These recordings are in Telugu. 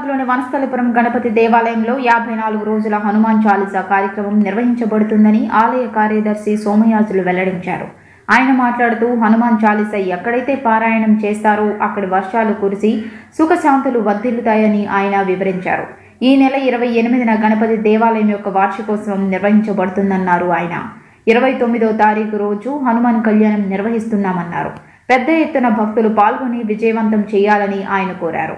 హైదరాబాద్లోని వనస్థలిపురం గణపతి దేవాలయంలో యాభై నాలుగు రోజుల హనుమాన్ చాలీసా కార్యక్రమం నిర్వహించబడుతుందని ఆలయ కార్యదర్శి సోమయాజులు వెల్లడించారు ఆయన మాట్లాడుతూ హనుమాన్ చాలీస ఎక్కడైతే పారాయణం చేస్తారో అక్కడి వర్షాలు కురిసి సుఖశాంతులు వర్ధిల్లుతాయని ఆయన వివరించారు ఈ నెల ఇరవై ఎనిమిదిన గణపతి దేవాలయం యొక్క వార్షికోత్సవం నిర్వహించబడుతుందన్నారు ఆయన ఇరవై తొమ్మిదో తారీఖు రోజు హనుమాన్ కళ్యాణం నిర్వహిస్తున్నామన్నారు పెద్ద ఎత్తున భక్తులు పాల్గొని విజయవంతం చేయాలని ఆయన కోరారు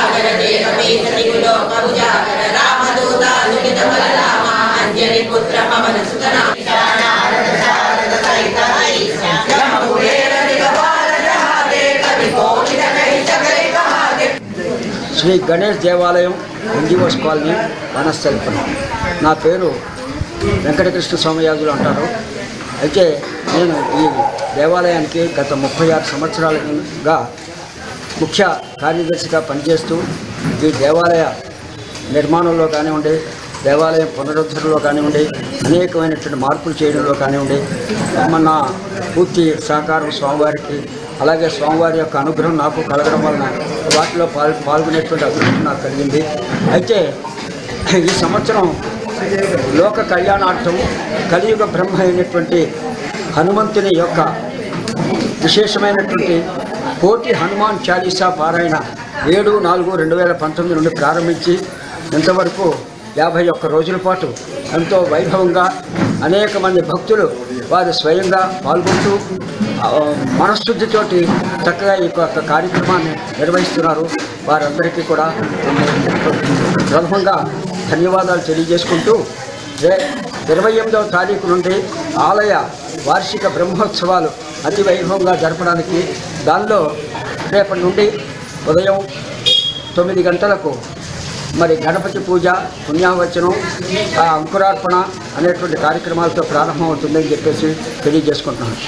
శ్రీ గణేష్ దేవాలయం ఎన్జిఓస్ కాలనీ వనస్థలిపురం నా పేరు వెంకటకృష్ణ సోమయాజులు అంటారు అయితే నేను ఈ దేవాలయానికి గత ముప్పై ఆరు సంవత్సరాలుగా ముఖ్య కార్యదర్శిగా పనిచేస్తూ ఈ దేవాలయ నిర్మాణంలో కానివ్వండి దేవాలయం పునరుద్ధరణలో కానివ్వండి అనేకమైనటువంటి మార్పులు చేయడంలో కానివ్వండి మన పూర్తి సహకారం స్వామివారికి అలాగే స్వామివారి యొక్క అనుగ్రహం నాకు కలగడం వలన వాటిలో పాల్ పాల్గొనేటువంటి అదృష్టం నాకు కలిగింది అయితే ఈ సంవత్సరం లోక కళ్యాణార్థం కలియుగ బ్రహ్మ అయినటువంటి హనుమంతుని యొక్క విశేషమైనటువంటి కోటి హనుమాన్ చాలీసా పారాయణ ఏడు నాలుగు రెండు వేల పంతొమ్మిది నుండి ప్రారంభించి ఇంతవరకు యాభై ఒక్క రోజుల పాటు ఎంతో వైభవంగా అనేక మంది భక్తులు వారు స్వయంగా పాల్గొంటూ ఆ, మనశ్శుద్ధితోటి చక్కగా ఈ యొక్క కార్యక్రమాన్ని నిర్వహిస్తున్నారు వారందరికీ కూడా ప్రథమంగా ధన్యవాదాలు తెలియజేసుకుంటూ రే ఇరవై ఎనిమిదవ తారీఖు నుండి ఆలయ వార్షిక బ్రహ్మోత్సవాలు అతి వైభవంగా జరపడానికి దానిలో రేపటి నుండి ఉదయం తొమ్మిది గంటలకు మరి గణపతి పూజ పుణ్యావచనం ఆ అంకురార్పణ అనేటువంటి కార్యక్రమాలతో ప్రారంభమవుతుందని చెప్పేసి తెలియజేసుకుంటున్నాను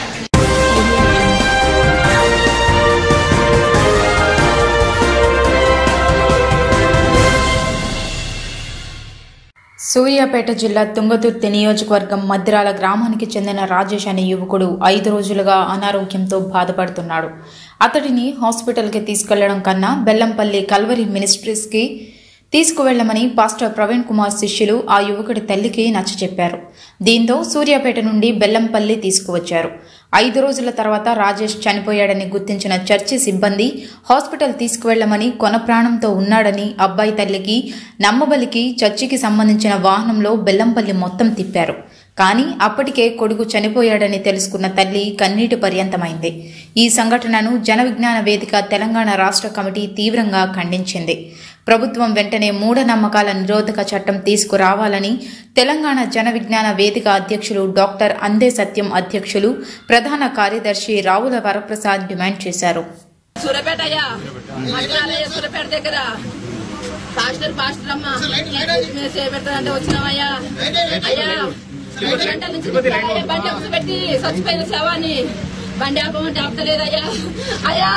సూర్యాపేట జిల్లా తుంగతుర్తి నియోజకవర్గం మద్దిరాల గ్రామానికి చెందిన రాజేష్ అనే యువకుడు ఐదు రోజులుగా అనారోగ్యంతో బాధపడుతున్నాడు అతడిని హాస్పిటల్కి తీసుకెళ్లడం కన్నా బెల్లంపల్లి కల్వరి మినిస్ట్రీస్కి తీసుకువెళ్లమని పాస్టర్ ప్రవీణ్ కుమార్ శిష్యులు ఆ యువకుడి తల్లికి నచ్చచెప్పారు దీంతో సూర్యాపేట నుండి బెల్లంపల్లి తీసుకువచ్చారు ఐదు రోజుల తర్వాత రాజేష్ చనిపోయాడని గుర్తించిన చర్చి సిబ్బంది హాస్పిటల్ తీసుకువెళ్లమని కొన ప్రాణంతో ఉన్నాడని అబ్బాయి తల్లికి నమ్మబలికి చర్చికి సంబంధించిన వాహనంలో బెల్లంపల్లి మొత్తం తిప్పారు కానీ అప్పటికే కొడుకు చనిపోయాడని తెలుసుకున్న తల్లి కన్నీటి పర్యంతమైంది ఈ సంఘటనను జన విజ్ఞాన వేదిక తెలంగాణ రాష్ట్ర కమిటీ తీవ్రంగా ఖండించింది ప్రభుత్వం వెంటనే మూఢనమ్మకాల నిరోధక చట్టం తీసుకురావాలని తెలంగాణ జన విజ్ఞాన వేదిక అధ్యక్షులు డాక్టర్ అందే సత్యం అధ్యక్షులు ప్రధాన కార్యదర్శి రావుల వరప్రసాద్ డిమాండ్ చేశారు సూర్యపేట అయ్యా మండలాలయ్య సూర్యపేట దగ్గర పాస్టర్ పాస్టర్ అమ్మ మేము చేపెడతానంటే వచ్చినామయ్యా అయ్యా మూడు గంటల నుంచి తిప్పాలయ్యా, బండి అప్పుడు పెట్టి చచ్చిపోయిన శవాన్ని బండి ఆపమంటే ఆపుతలేదయ్యా అయ్యా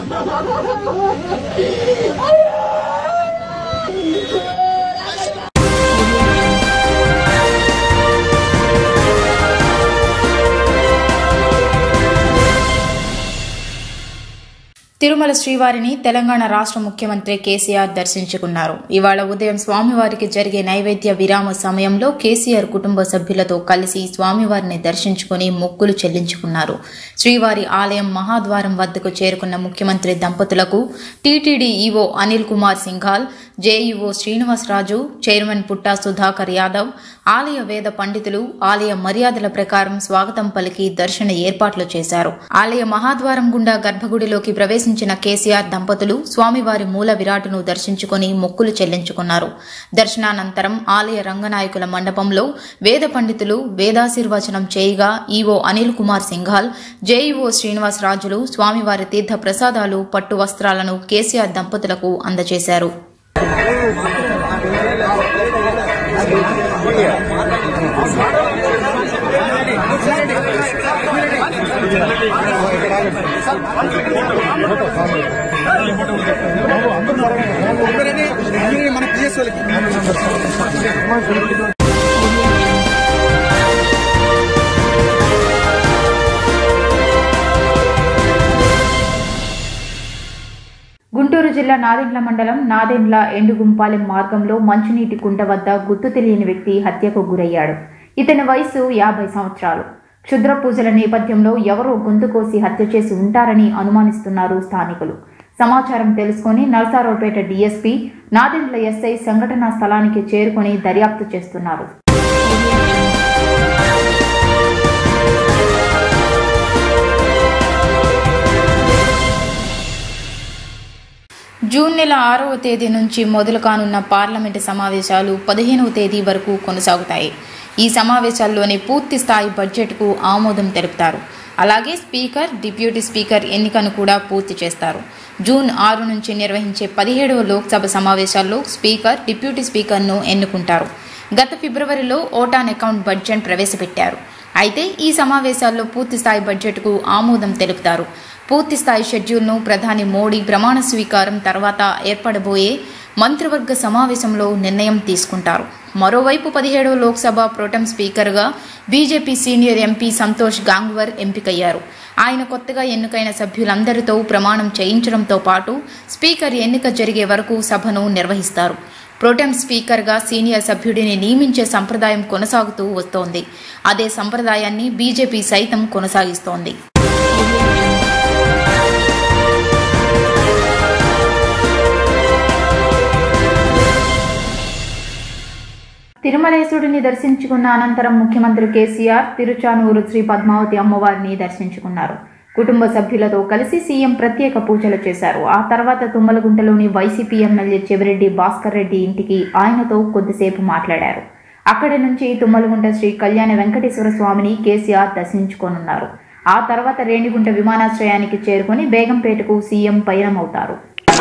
తిరుమల శ్రీవారిని తెలంగాణ రాష్ట్ర ముఖ్యమంత్రి కేసీఆర్ దర్శించుకున్నారు ఇవాళ ఉదయం స్వామివారికి జరిగే నైవేద్య విరామ సమయంలో కేసీఆర్ కుటుంబ సభ్యులతో కలిసి స్వామివారిని దర్శించుకుని మొక్కులు చెల్లించుకున్నారు శ్రీవారి ఆలయం మహాద్వారం వద్దకు చేరుకున్న ముఖ్యమంత్రి దంపతులకు TTD EO Anil Kumar Singhal JEO Srinivasaraju chairman Putta Sudhakar Yadav ఆలయ వేద పండితులు ఆలయ మర్యాదల ప్రకారం స్వాగతం పలికి దర్శన ఏర్పాట్లు చేశారు ఆలయ మహాద్వారం గుండా గర్భగుడిలోకి ప్రవేశించిన కేసీఆర్ దంపతులు స్వామివారి మూల విరాటును దర్శించుకుని మొక్కులు చెల్లించుకున్నారు దర్శనానంతరం ఆలయ రంగనాయకుల మండపంలో వేద పండితులు వేదాశీర్వచనం చేయగా ఈవో అనిల్ కుమార్ సింఘాల్ జేఈఓ శ్రీనివాసరాజులు స్వామివారి తీర్థ ప్రసాదాలు పట్టు వస్త్రాలను కేసీఆర్ దంపతులకు అందజేశారు మన పిఎస్ వాళ్ళకి గుంటూరు జిల్లా జిల్లా నాదెండ్ల మండలం నాదెండ్ల ఎండుగుంపాలెం మార్గంలో మంచినీటి కుంట వద్ద గుర్తు తెలియని వ్యక్తి హత్యకు గురయ్యాడు ఇతని వయసు యాభై సంవత్సరాలు క్షుద్ర పూజల నేపథ్యంలో ఎవరో గొంతు కోసి హత్య చేసి ఉంటారని అనుమానిస్తున్నారు స్థానికులు సమాచారం తెలుసుకొని నరసారావుపేట డీఎస్పీ నాదెండ్ల ఎస్ఐ సంఘటనా స్థలానికి చేరుకొని దర్యాప్తు చేస్తున్నారు జూన్ నెల ఆరవ తేదీ నుంచి మొదలు కానున్న పార్లమెంటు సమావేశాలు పదిహేనవ తేదీ వరకు కొనసాగుతాయి ఈ సమావేశాల్లోని పూర్తి స్థాయి బడ్జెట్కు ఆమోదం తెలుపుతారు అలాగే స్పీకర్ డిప్యూటీ స్పీకర్ ఎన్నికను కూడా పూర్తి చేస్తారు జూన్ ఆరు నుంచి నిర్వహించే పదిహేడవ లోక్సభ సమావేశాల్లో స్పీకర్ డిప్యూటీ స్పీకర్ను ఎన్నుకుంటారు గత ఫిబ్రవరిలో ఓటాన్ అకౌంట్ బడ్జెట్ ప్రవేశపెట్టారు అయితే ఈ సమావేశాల్లో పూర్తి స్థాయి బడ్జెట్కు ఆమోదం తెలుపుతారు పూర్తి స్థాయి షెడ్యూల్ను ప్రధాని మోడీ ప్రమాణ స్వీకారం తర్వాత ఏర్పడబోయే మంత్రివర్గ సమావేశంలో నిర్ణయం తీసుకుంటారు మరోవైపు పదిహేడవ లోక్సభ ప్రోటెం స్పీకర్గా BJP senior MP Santosh Gangwar ఎంపికయ్యారు ఆయన కొత్తగా ఎన్నికైన సభ్యులందరితో ప్రమాణం చేయించడంతో పాటు స్పీకర్ ఎన్నిక జరిగే వరకు సభను నిర్వహిస్తారు ప్రోటెం స్పీకర్గా సీనియర్ సభ్యుడిని నియమించే సంప్రదాయం కొనసాగుతూ వస్తోంది అదే సంప్రదాయాన్ని బీజేపీ సైతం కొనసాగిస్తోంది తిరుమలేశుడిని దర్శించుకున్న అనంతరం ముఖ్యమంత్రి కేసీఆర్ తిరుచానూరు శ్రీ పద్మావతి అమ్మవారిని దర్శించుకున్నారు కుటుంబ సభ్యులతో కలిసి సీఎం ప్రత్యేక పూజలు చేశారు ఆ తర్వాత తుమ్మలగుంటలోని వైసీపీ ఎమ్మెల్యే చెవిరెడ్డి భాస్కర్ రెడ్డి ఇంటికి ఆయనతో కొద్దిసేపు మాట్లాడారు అక్కడి నుంచి తుమ్మలగుంట శ్రీ కళ్యాణ వెంకటేశ్వర స్వామిని కేసీఆర్ దర్శించుకోనున్నారు ఆ తర్వాత రేణిగుంట విమానాశ్రయానికి చేరుకుని బేగంపేటకు సీఎం పయనమవుతారు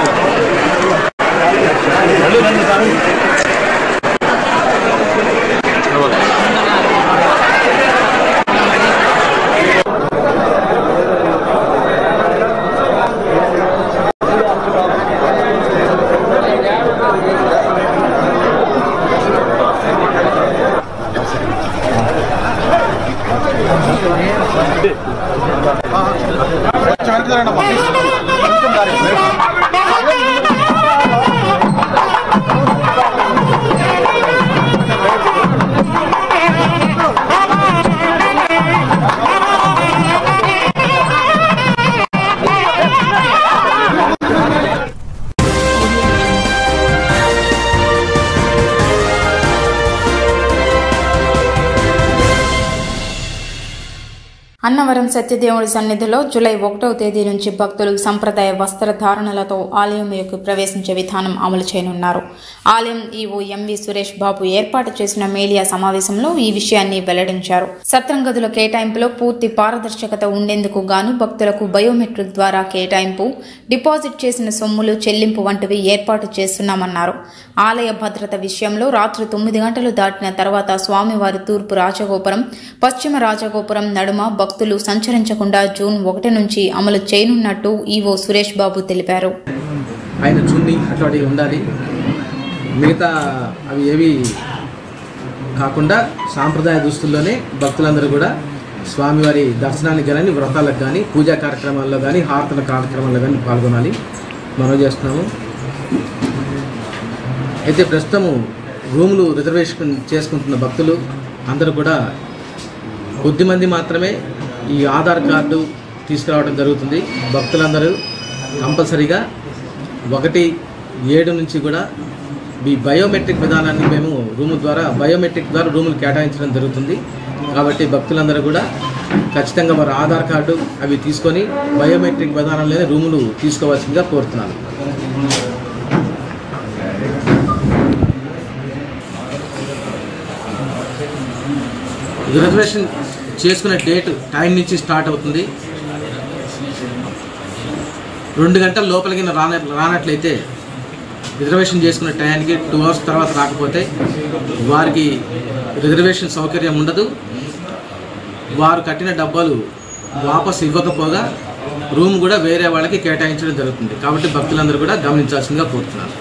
అన్నవరం సత్యదేవుడి సన్నిధిలో జూలై ఒకటవ తేదీ నుంచి భక్తులు సంప్రదాయ వస్త్రధారణలతో ఆలయంలోకి ప్రవేశించే విధానం అమలు చేయనున్నారు ఆలయం ఈవో ఎంవి సురేష్ బాబు ఏర్పాటు చేసిన మీడియా సమావేశంలో ఈ విషయాన్ని వెల్లడించారు సత్రం గదుల కేటాయింపులో పూర్తి పారదర్శకత ఉండేందుకు గాను భక్తులకు బయోమెట్రిక్ ద్వారా కేటాయింపు డిపాజిట్ చేసిన సొమ్ములు చెల్లింపు వంటివి ఏర్పాటు చేస్తున్నామన్నారు ఆలయ భద్రత విషయంలో రాత్రి తొమ్మిది గంటలు దాటిన తర్వాత స్వామివారి తూర్పు రాజగోపురం పశ్చిమ రాజగోపురం నడుమ భక్తులు సంచరించకుండా జూన్ ఒకటి నుంచి అమలు చేయనున్నట్టు ఈవో సురేష్ బాబు తెలిపారు ఆయన చున్ని అటువంటివి ఉండాలి మిగతా అవి ఏవి కాకుండా సాంప్రదాయ దుస్తుల్లోనే భక్తులందరూ కూడా స్వామివారి దర్శనానికి కానీ వ్రతాలకు కానీ పూజా కార్యక్రమాల్లో కానీ హారతల కార్యక్రమాల్లో కానీ పాల్గొనాలి మనం చేస్తున్నాము అయితే ప్రస్తుతము రూములు రిజర్వేషన్ చేసుకుంటున్న భక్తులు అందరూ కూడా కొద్దిమంది మాత్రమే ఈ ఆధార్ కార్డు తీసుకురావడం జరుగుతుంది భక్తులందరూ కంపల్సరీగా ఒకటి ఏడు నుంచి కూడా ఈ బయోమెట్రిక్ విధానాన్ని మేము రూము ద్వారా బయోమెట్రిక్ ద్వారా రూములు కేటాయించడం జరుగుతుంది కాబట్టి భక్తులందరూ కూడా ఖచ్చితంగా వారి ఆధార్ కార్డు అవి తీసుకొని బయోమెట్రిక్ విధానంలోనే రూములు తీసుకోవాల్సిందిగా కోరుతున్నాను రిజర్వేషన్ చేసుకునే డేట్ టైం నుంచి స్టార్ట్ అవుతుంది రెండు గంటల లోపలికి రాన రానట్లయితే రిజర్వేషన్ చేసుకునే టైంకి టూ అవర్స్ తర్వాత రాకపోతే వారికి రిజర్వేషన్ సౌకర్యం ఉండదు వారు కట్టిన డబ్బాలు వాపస్ ఇవ్వకపోగా రూమ్ కూడా వేరే వాళ్ళకి కేటాయించడం జరుగుతుంది కాబట్టి భక్తులందరూ కూడా గమనించాల్సిందిగా కోరుతున్నాను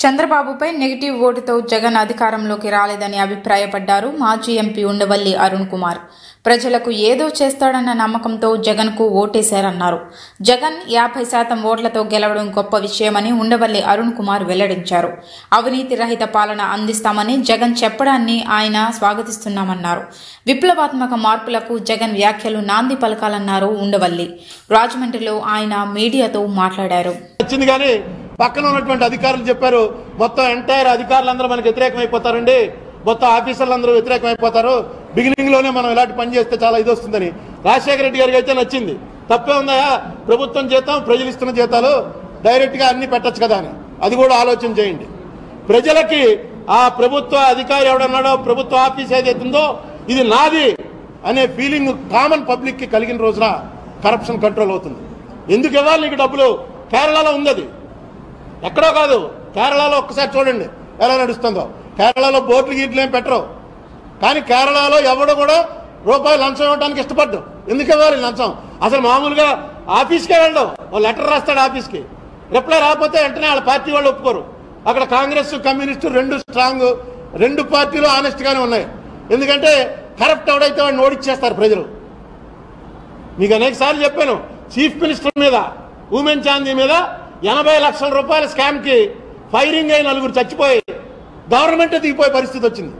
చంద్రబాబుపై నెగిటివ్ ఓటుతో జగన్ అధికారంలోకి రాలేదని అభిప్రాయపడ్డారు మాజీ ఎంపీ ఉండవల్లి అరుణ్ కుమార్ ప్రజలకు ఏదో చేస్తాడన్న నమ్మకంతో జగన్కు ఓటేశారన్నారు జగన్ యాభై శాతం ఓట్లతో గెలవడం గొప్ప విషయమని ఉండవల్లి అరుణ్ కుమార్ వెల్లడించారు అవినీతి రహిత పాలన అందిస్తామని జగన్ చెప్పడాన్ని ఆయన స్వాగతిస్తున్నామన్నారు విప్లవాత్మక మార్పులకు జగన్ వ్యాఖ్యలు నాంది పలకాలన్నారు ఉండవల్లి రాజమండ్రిలో ఆయన మీడియాతో మాట్లాడారు వచ్చింది కానీ పక్కన ఉన్నటువంటి అధికారులు చెప్పారు మొత్తం ఎంటైర్ అధికారులందరూ మనకు వ్యతిరేకమైపోతారండి మొత్తం ఆఫీసర్లు అందరూ వ్యతిరేకమైపోతారు బిగినింగ్ లోనే మనం ఇలాంటి పని చేస్తే చాలా ఇది వస్తుందని రాజశేఖర రెడ్డి గారికి అయితే నచ్చింది తప్పే ఉందా ప్రభుత్వం జీతం ప్రజలు ఇస్తున్న జీతాలు డైరెక్ట్ గా అన్ని పెట్టచ్చు కదా అని అది కూడా ఆలోచన చేయండి ప్రజలకి ఆ ప్రభుత్వ అధికారి ఎవడన్నాడో ప్రభుత్వ ఆఫీస్ ఏదైతే ఉందో ఇది నాది అనే ఫీలింగ్ కామన్ పబ్లిక్ కి కలిగిన రోజున కరప్షన్ కంట్రోల్ అవుతుంది ఎందుకు ఇవ్వాలి నీకు డబ్బులు కేరళలో ఉంది అది ఎక్కడో కాదు కేరళలో ఒక్కసారి చూడండి ఎలా నడుస్తుందో కేరళలో బోర్డులు గీట్లు ఏం పెట్టరు కానీ కేరళలో ఎవడు కూడా రూపాయలు లంచం ఇవ్వడానికి ఇష్టపడ్డు ఎందుకు ఇవ్వాలి లంచం అసలు మామూలుగా ఆఫీస్కే వెళ్ళడం ఓ లెటర్ రాస్తాడు ఆఫీస్కి రిప్లై రాకపోతే వెంటనే వాళ్ళ పార్టీ వాళ్ళు ఒప్పుకోరు అక్కడ కాంగ్రెస్ కమ్యూనిస్టు రెండు స్ట్రాంగ్ రెండు పార్టీలు ఆనెస్ట్ గానే ఉన్నాయి ఎందుకంటే కరప్ట్ ఎవడైతే వాడిని ఓడిచ్చేస్తారు ప్రజలు మీకు అనేక సార్లు చెప్పాను చీఫ్ మినిస్టర్ మీద ఉమెన్ చాందీ మీద ఎనభై లక్షల రూపాయల స్కామ్ కి ఫైరింగ్ అయి నలుగురు చచ్చిపోయి గవర్నమెంట్ దిగిపోయే పరిస్థితి వచ్చింది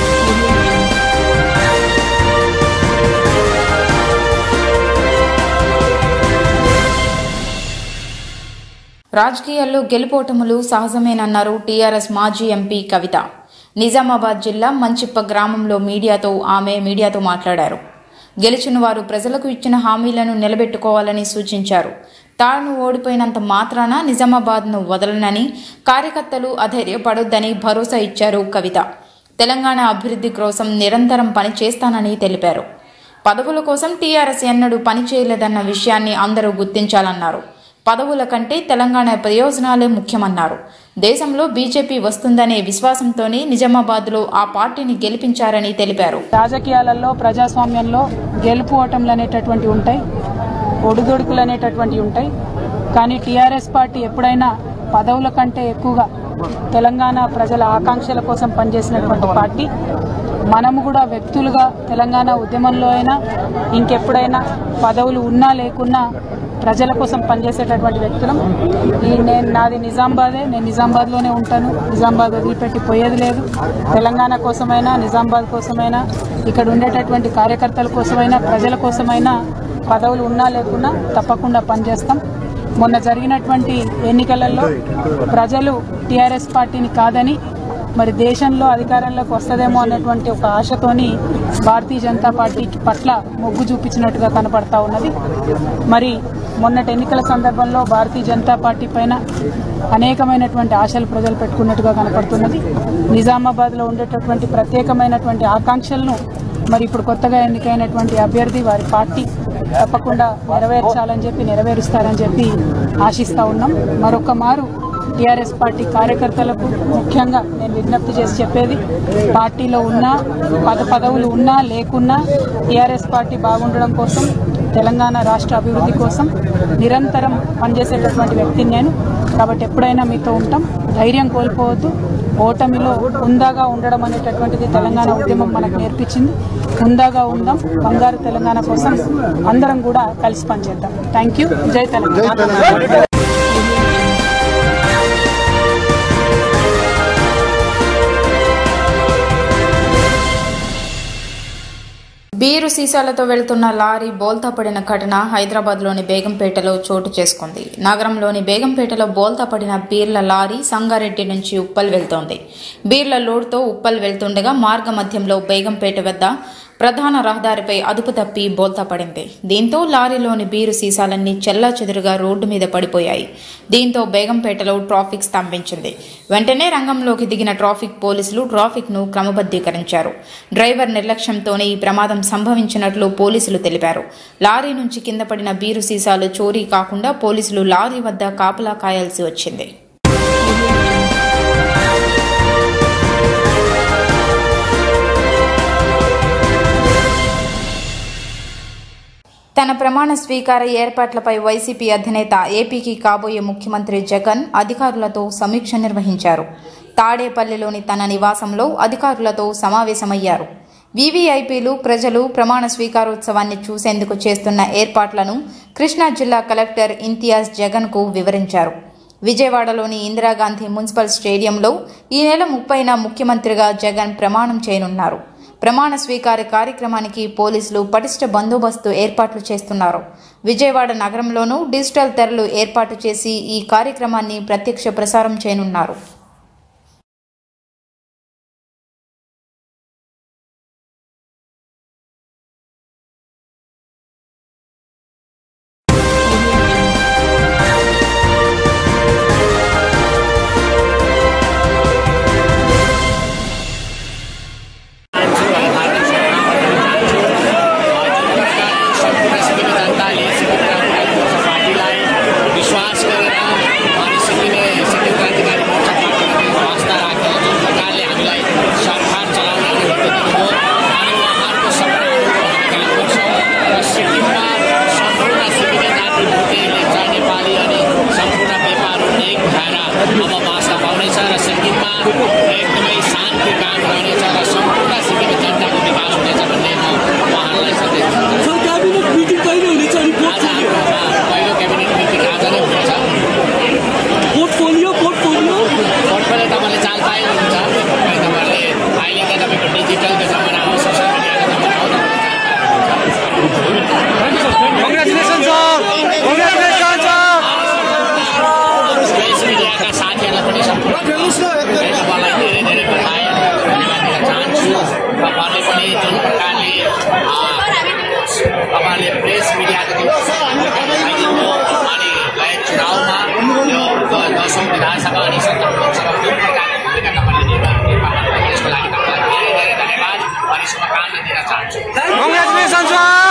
రాజకీయాల్లో గెలుపోటములు సహజమేనన్నారు టీఆర్ఎస్ మాజీ ఎంపీ కవిత నిజామాబాద్ జిల్లా మంచిప్ప గ్రామంలో మీడియాతో ఆమె మీడియాతో మాట్లాడారు గెలిచిన వారు ప్రజలకు ఇచ్చిన హామీలను నిలబెట్టుకోవాలని సూచించారు తాను ఓడిపోయినంత మాత్రాన నిజామాబాద్ను వదలనని కార్యకర్తలు అధైర్యపడొద్దని భరోసా ఇచ్చారు కవిత తెలంగాణ అభివృద్ధి కోసం నిరంతరం పనిచేస్తానని తెలిపారు పదవుల కోసం టీఆర్ఎస్ ఎన్నడూ పనిచేయలేదన్న విషయాన్ని అందరూ గుర్తించాలన్నారు పదవుల కంటే తెలంగాణ ప్రయోజనాలే ముఖ్యమన్నారు దేశంలో బీజేపీ వస్తుందనే విశ్వాసంతోనే నిజామాబాద్లో ఆ పార్టీని గెలిపించారని తెలిపారు రాజకీయాలలో ప్రజాస్వామ్యంలో గెలుపు ఓటములు అనేటటువంటి ఉంటాయి ఒడిదొడుకులు అనేటటువంటి ఉంటాయి కానీ టీఆర్ఎస్ పార్టీ ఎప్పుడైనా పదవుల కంటే ఎక్కువగా తెలంగాణ ప్రజల ఆకాంక్షల కోసం పనిచేసినటువంటి పార్టీ మనము కూడా వ్యక్తులుగా తెలంగాణ ఉద్యమంలో అయినా ఇంకెప్పుడైనా పదవులు ఉన్నా లేకున్నా ప్రజల కోసం పనిచేసేటటువంటి వ్యక్తులం ఈ నేను నాది నిజామాబాదే నేను నిజామాబాద్లోనే ఉంటాను నిజామాబాద్ వదిలిపెట్టి పోయేది లేదు తెలంగాణ కోసమైనా నిజామాబాద్ కోసమైనా ఇక్కడ ఉండేటటువంటి కార్యకర్తల కోసమైనా ప్రజల కోసమైనా పదవులు ఉన్నా లేకున్నా తప్పకుండా పనిచేస్తాం మొన్న జరిగినటువంటి ఎన్నికలలో ప్రజలు టీఆర్ఎస్ పార్టీని కాదని మరి దేశంలో అధికారంలోకి వస్తుందేమో అన్నటువంటి ఒక ఆశతోని భారతీయ జనతా పార్టీ పట్ల మొగ్గు చూపించినట్టుగా కనపడతా ఉన్నది మరి మొన్నటి ఎన్నికల సందర్భంలో భారతీయ జనతా పార్టీ పైన అనేకమైనటువంటి ఆశలు ప్రజలు పెట్టుకున్నట్టుగా కనపడుతున్నది నిజామాబాద్లో ఉండేటటువంటి ప్రత్యేకమైనటువంటి ఆకాంక్షలను మరి ఇప్పుడు కొత్తగా ఎన్నికైనటువంటి అభ్యర్థి వారి పార్టీ తప్పకుండా నెరవేర్చాలని చెప్పి నెరవేరుస్తారని చెప్పి ఆశిస్తా ఉన్నాం మరొక మారు టీఆర్ఎస్ పార్టీ కార్యకర్తలకు ముఖ్యంగా నేను విజ్ఞప్తి చేసి చెప్పేది పార్టీలో ఉన్నా పద పదవులు ఉన్నా లేకున్నా టీఆర్ఎస్ పార్టీ బాగుండడం కోసం తెలంగాణ రాష్ట్ర అభివృద్ధి కోసం నిరంతరం పనిచేసేటటువంటి వ్యక్తిని నేను కాబట్టి ఎప్పుడైనా మీతో ఉంటాం ధైర్యం కోల్పోవద్దు ఓటమిలో హుందాగా ఉండడం అనేటటువంటిది తెలంగాణ ఉద్యమం మనకు నేర్పించింది హుందాగా ఉందాం బంగారు తెలంగాణ కోసం అందరం కూడా కలిసి పనిచేద్దాం థ్యాంక్ యూ జై తెలంగాణ బీరు సీసాలతో వెళ్తున్న లారీ బోల్తా పడిన ఘటన హైదరాబాద్లోని బేగంపేటలో చోటు చేసుకుంది నగరంలోని బేగంపేటలో బోల్తా పడిన బీర్ల లారీ సంగారెడ్డి నుంచి ఉప్పల్ వెళ్తోంది బీర్ల లోడ్తో ఉప్పల్ వెళ్తుండగా మార్గ మధ్యంలో బేగంపేట వద్ద ప్రధాన రహదారిపై అదుపు తప్పి బోల్తా పడింది దీంతో లారీలోని బీరు సీసాలన్నీ చెల్లా చెదురుగా రోడ్డు మీద పడిపోయాయి దీంతో బేగంపేటలో ట్రాఫిక్ స్తంభించింది వెంటనే రంగంలోకి దిగిన ట్రాఫిక్ పోలీసులు ట్రాఫిక్ను క్రమబద్ధీకరించారు డ్రైవర్ నిర్లక్ష్యంతోనే ఈ ప్రమాదం సంభవించినట్లు పోలీసులు తెలిపారు లారీ నుంచి కింద పడిన బీరు సీసాలు చోరీ కాకుండా పోలీసులు లారీ వద్ద కాపలా కాయాల్సి వచ్చింది తన ప్రమాణ స్వీకార ఏర్పాట్లపై వైసీపీ అధినేత ఏపీకి కాబోయే ముఖ్యమంత్రి జగన్ అధికారులతో సమీక్ష నిర్వహించారు తాడేపల్లిలోని తన నివాసంలో అధికారులతో సమావేశమయ్యారు వీవీఐపీలు ప్రజలు ప్రమాణ స్వీకారోత్సవాన్ని చూసేందుకు చేస్తున్న ఏర్పాట్లను కృష్ణా జిల్లా కలెక్టర్ ఇంతియాజ్ జగన్కు వివరించారు విజయవాడలోని ఇందిరాగాంధీ మున్సిపల్ స్టేడియంలో ఈ నెల ముప్పైన ముఖ్యమంత్రిగా జగన్ ప్రమాణం చేయనున్నారు ప్రమాణ స్వీకార కార్యక్రమానికి పోలీసులు పటిష్ట బందోబస్తు ఏర్పాట్లు చేస్తున్నారు విజయవాడ నగరంలోనూ డిజిటల్ తెరలు ఏర్పాటు చేసి ఈ కార్యక్రమాన్ని ప్రత్యక్ష ప్రసారం చేయనున్నారు विश्वास गरेर अनि सिक्किमे सिक्किम क्रान्तिकारी मोर्चा पार्टीको वास्ता राखेर जुन प्रकारले हामीलाई सरकार चलाउन अनुमति दिनुभयो अनि उहाँहरूको सपनाहरू हामी पुग्छौँ र सिक्किममा सम्पूर्ण सिक्किमे जाति भुटे लेप्चा नेपाली अनि सम्पूर्ण पेपाहरू एक भएर अब बाँच्न पाउनेछ र सिक्किममा एकदमै शान्ति काम रहनेछ र सम्पूर्ण सिक्किमे जनताको विकास हुनेछ भन्ने म उहाँहरूलाई सन्देश दिन्छु सर क्याबिनेट मिटिङ कहिले हुनेछ अनि आज हाम्रोमा पहिलो क्याबिनेट मिटिङ आज नै हुनेछ पोर्टफोलियो पोर्टफोलियो पोर्टफोलियो तपाईँले चाल पाइनुहुन्छ अनि तपाईँहरूले अहिले त तपाईँको डिजिटलको जमाना हो सोसियल मिडियाको जमाना हो प्रेस मिडियाका साथीहरूलाई पनि सम्पूर्ण है, तपाईँलाई धेरै धेरै बधाई अनि धन्यवाद दिन चाहन्छु तपाईँहरूले पनि जुन प्रकारले आ, तपाईँहरूले प्रेस मिडियाको जुन देखाइदिनुभयो अनि गएको चुनावमा यो द- दसौँ विधानसभा अनि सत्र लोकसभा जुन प्रकारको भूमिका तपाईँले निर्वाह निर्वाह गर्नुभयो, यसको लागि तपाईँलाई धेरै धेरै धन्यवाद अनि शुभकामना दिन चाहन्छु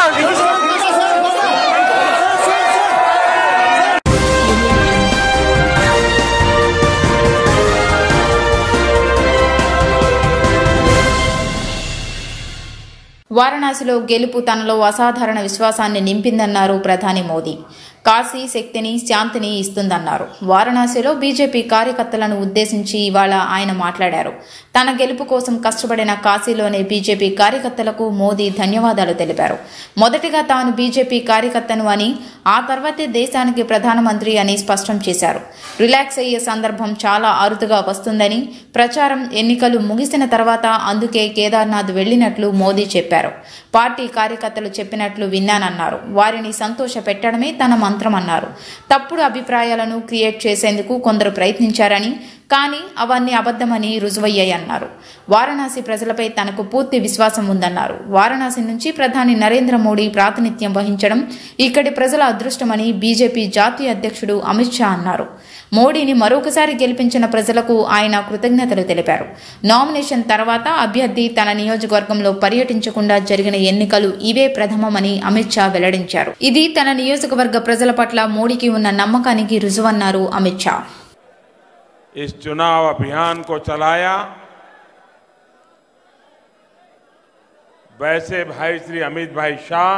వారణాసిలో గెలుపు తనలో అసాధారణ విశ్వాసాన్ని నింపిందన్నారు ప్రధాని మోదీ కాశీ శక్తిని శాంతిని ఇస్తుందన్నారు వారణాసిలో బీజేపీ కార్యకర్తలను ఉద్దేశించి ఇవాళ ఆయన మాట్లాడారు తన గెలుపు కోసం కష్టపడిన కాశీలోని బీజేపీ కార్యకర్తలకు మోదీ ధన్యవాదాలు తెలిపారు మొదటిగా తాను బీజేపీ కార్యకర్తను అని ఆ తర్వాతే దేశానికి ప్రధానమంత్రి అని స్పష్టం చేశారు రిలాక్స్ అయ్యే సందర్భం చాలా అరుదుగా వస్తుందని ప్రచారం ఎన్నికలు ముగిసిన తర్వాత అందుకే కేదార్నాథ్ వెళ్లినట్లు మోదీ చెప్పారు పార్టీ కార్యకర్తలు చెప్పినట్లు విన్నానన్నారు వారిని సంతోష పెట్టడమే తన మంత్రం అన్నారు తప్పుడు అభిప్రాయాలను క్రియేట్ చేసేందుకు కొందరు ప్రయత్నించారని కానీ అవన్నీ అబద్ధమని రుజువయ్యాయన్నారు వారణాసి ప్రజలపై తనకు పూర్తి విశ్వాసం ఉందన్నారు వారణాసి నుంచి ప్రధాని నరేంద్ర మోడీ ప్రాతినిధ్యం వహించడం ఇక్కడి ప్రజల అదృష్టమని బీజేపీ జాతీయ అధ్యక్షుడు అమిత్ షా అన్నారు మోడీని మరొకసారి గెలిపించిన ప్రజలకు ఆయన కృతజ్ఞతలు తెలిపారు నామినేషన్ తర్వాత అభ్యర్థి తన నియోజకవర్గంలో పర్యటించకుండా జరిగిన ఎన్నికలు ఇవే ప్రథమమని అమిత్ షా వెల్లడించారు ఇది తన నియోజకవర్గ ప్రజల పట్ల మోడీకి ఉన్న నమ్మకానికి రుజువన్నారు అమిత్ షా इस चुनाव अभियान को चलाया वैसे भाई श्री अमित भाई शाह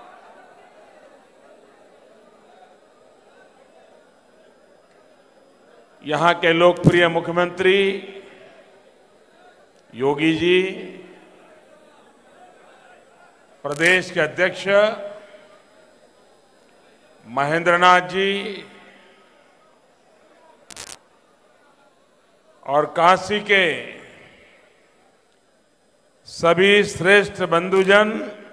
यहां के लोकप्रिय मुख्यमंत्री योगी जी प्रदेश के अध्यक्ष महेंद्रनाथ जी और काशी के सभी श्रेष्ठ बंधुजन